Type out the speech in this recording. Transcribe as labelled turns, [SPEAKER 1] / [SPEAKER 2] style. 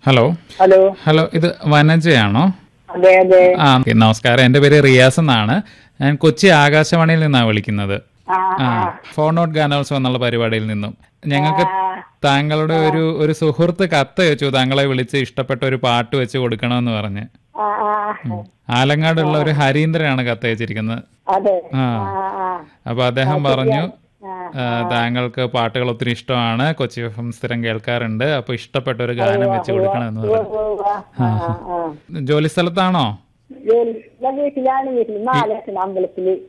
[SPEAKER 1] Hello
[SPEAKER 2] hello
[SPEAKER 1] hello ഇത് വനജയാണോ
[SPEAKER 2] അതെ അതെ
[SPEAKER 1] ആ ഓക്കേ, നമസ്കാരം എൻ്റെ പേര് റിയാസ് എന്നാണ് ഞാൻ കൊച്ചി ആകാശവാണിയിൽ നിന്നാണ് വിളിക്കുന്നത്
[SPEAKER 2] ആ
[SPEAKER 1] ആ ഫോൺ ഔട്ട് ഗാനോത്സവം എന്നുള്ള പരിപാടിയിൽ നിന്നും ഞങ്ങൾക്ക് താങ്കളുടെ ഒരു ഒരു സുഹൃത്ത് കത്ത് വെച്ചു താങ്കളെ വിളിച്ച് ഇഷ്ടപ്പെട്ട ഒരു പാട്ട് വെച്ച് കൊടുക്കണമെന്ന് പറഞ്ഞ്
[SPEAKER 2] ആ ആ
[SPEAKER 1] ആലങ്ങാടുള്ള ഒരു ഹരീന്ദ്രനാണ് കത്ത് അയച്ചിരിക്കുന്നത്
[SPEAKER 2] അതെ
[SPEAKER 1] ആ
[SPEAKER 2] ആ ആ
[SPEAKER 1] അപ്പൊ അദ്ദേഹം പറഞ്ഞു
[SPEAKER 2] ആ.
[SPEAKER 1] ആ, താങ്കൾക്ക് പാട്ടുകൾ ഒത്തിരി ഇഷ്ടമാണ് കൊച്ചി എഫ് എം സ്ഥിരം കേൾക്കാറുണ്ട് അപ്പൊ ഇഷ്ടപ്പെട്ട ഒരു ഗാനം വെച്ച് കൊടുക്കണമെന്ന്
[SPEAKER 2] ഉവ്വ്
[SPEAKER 1] പറഞ്ഞു
[SPEAKER 2] ഉവ്വ് ഉവ്വ്. ആ ആ ആ
[SPEAKER 1] ജോലി സ്ഥലത്താണോ
[SPEAKER 2] ജോലി ഞാൻ വീട്ടിലാണ് വീട്ടിൽ നാല് അമ്പലത്തില്